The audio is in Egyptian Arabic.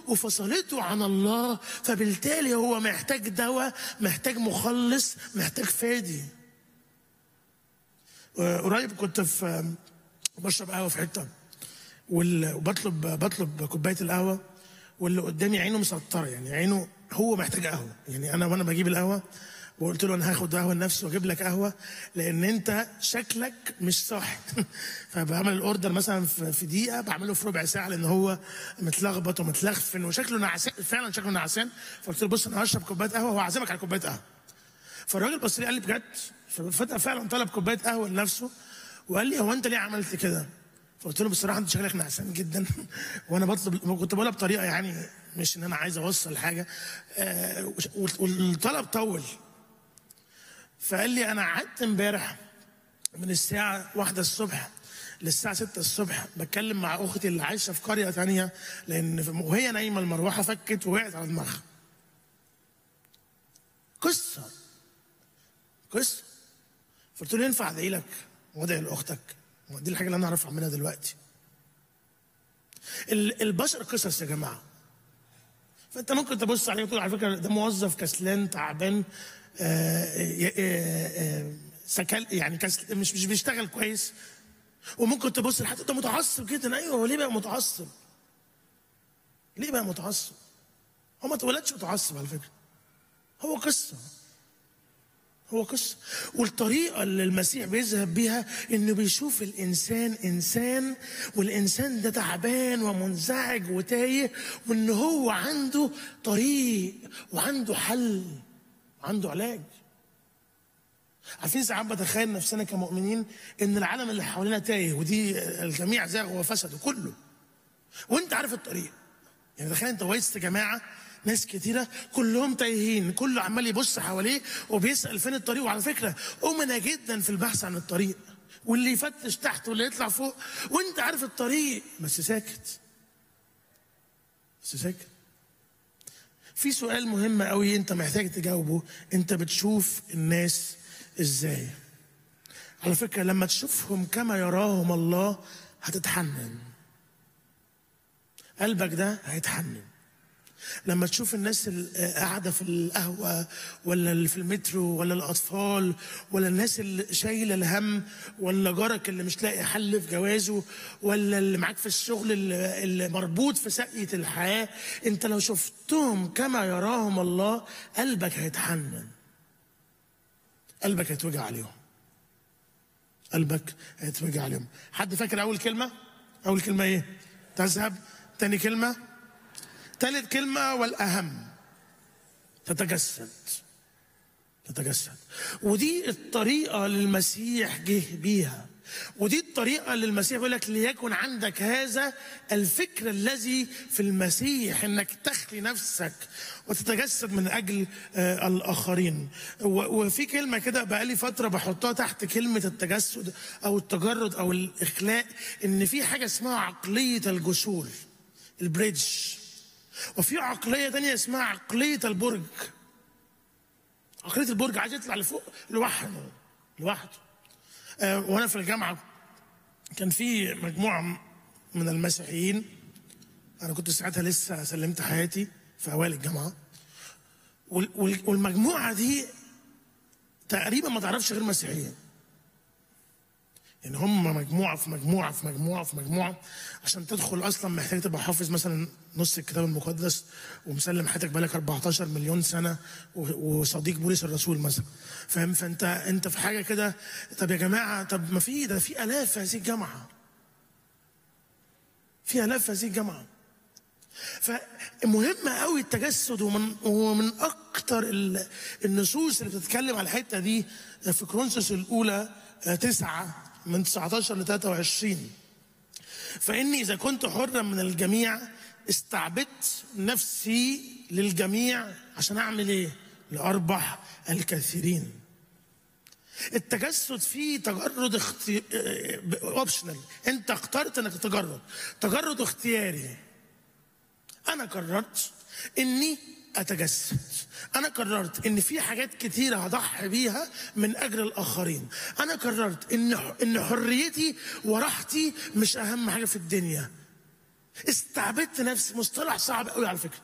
وفصلته عن الله فبالتالي هو محتاج دواء محتاج مخلص محتاج فادي قريب كنت في بشرب قهوه في حته وال- وبطلب بطلب كوبايه القهوه واللي قدامي عينه مسطره يعني عينه هو محتاج قهوه يعني انا وانا بجيب القهوه وقلت له انا هاخد قهوه لنفسي واجيب لك قهوه لان انت شكلك مش صح فبعمل الاوردر مثلا في في دقيقه بعمله في ربع ساعه لان هو متلخبط ومتلخفن وشكله نعسان فعلا شكله نعسان فقلت له بص انا هشرب كوبايه قهوه وهعزمك على كوبايه قهوه فالراجل بص لي قال لي بجد ففتح فعلا طلب كوبايه قهوه لنفسه وقال لي هو انت ليه عملت كده؟ فقلت له بصراحه انت شكلك نعسان جدا وانا بطلب كنت بقولها بطريقه يعني مش ان انا عايز اوصل حاجه آه والطلب طول فقال لي انا قعدت امبارح من الساعه واحدة الصبح للساعة 6 الصبح بتكلم مع أختي اللي عايشة في قرية تانية لأن في- وهي نايمة المروحة فكت ووقعت على دماغها. قصة قصة فقلت له ينفع أدعي لك وأدعي لأختك دي الحاجة اللي أنا أعرف أعملها دلوقتي. ال- البشر قصص يا جماعة. فأنت ممكن تبص عليه وتقول على فكرة ده موظف كسلان تعبان آه، آه، آه، آه، سكال يعني كسل مش مش بيشتغل كويس وممكن تبص لحد ده متعصب جدا ايوه هو ليه بقى متعصب؟ ليه بقى متعصب؟ هو ما اتولدش متعصب على فكره هو قصه هو قصه والطريقه اللي المسيح بيذهب بيها انه بيشوف الانسان انسان والانسان ده تعبان ومنزعج وتايه وان هو عنده طريق وعنده حل وعنده علاج عارفين ساعات بتخيل نفسنا كمؤمنين ان العالم اللي حوالينا تايه ودي الجميع زاغ وفسد كله وانت عارف الطريق يعني تخيل انت وسط جماعه ناس كتيره كلهم تايهين كله عمال يبص حواليه وبيسال فين الطريق وعلى فكره امنا جدا في البحث عن الطريق واللي يفتش تحت واللي يطلع فوق وانت عارف الطريق بس ساكت بس ساكت في سؤال مهم قوي انت محتاج تجاوبه انت بتشوف الناس ازاي على فكره لما تشوفهم كما يراهم الله هتتحنن قلبك ده هيتحنن لما تشوف الناس اللي قاعده في القهوه ولا اللي في المترو ولا الاطفال ولا الناس اللي شايله الهم ولا جارك اللي مش لاقي حل في جوازه ولا اللي معاك في الشغل اللي, اللي مربوط في سقيه الحياه انت لو شفتهم كما يراهم الله قلبك هيتحنن قلبك هيتوجع عليهم قلبك هيتوجع عليهم حد فاكر اول كلمه اول كلمه ايه تذهب تاني كلمه ثالث كلمة والأهم تتجسد تتجسد ودي الطريقة اللي المسيح جه بيها ودي الطريقة اللي المسيح بيقول لك ليكن عندك هذا الفكر الذي في المسيح انك تخلي نفسك وتتجسد من اجل آه الاخرين و- وفي كلمة كده بقالي فترة بحطها تحت كلمة التجسد او التجرد او الاخلاء ان في حاجة اسمها عقلية الجسور البريدج وفي عقلية تانية اسمها عقلية البرج عقلية البرج عايز يطلع لفوق لوحده لوحده آه وانا في الجامعة كان في مجموعة من المسيحيين انا كنت ساعتها لسه سلمت حياتي في اوائل الجامعة وال- وال- والمجموعة دي تقريبا ما تعرفش غير مسيحيين يعني هم مجموعة في مجموعة في مجموعة في مجموعة عشان تدخل أصلا محتاج تبقى حافظ مثلا نص الكتاب المقدس ومسلم حياتك بقالك 14 مليون سنة و- وصديق بولس الرسول مثلا فاهم فأنت أنت في حاجة كده طب يا جماعة طب ما في ده في آلاف في هذه الجامعة في آلاف في هذه الجامعة فمهم قوي التجسد ومن ومن اكتر ال- النصوص اللي بتتكلم على الحته دي في كورنثوس الاولى آه، تسعة من 19 ل 23 فاني اذا كنت حرا من الجميع استعبدت نفسي للجميع عشان اعمل ايه؟ لاربح الكثيرين التجسد فيه تجرد اختي... اوبشنال انت اخترت انك تتجرد تجرد اختياري انا قررت اني اتجسد انا قررت ان في حاجات كتيره هضحي بيها من اجل الاخرين انا قررت ان ان حريتي وراحتي مش اهم حاجه في الدنيا استعبدت نفسي مصطلح صعب قوي على فكره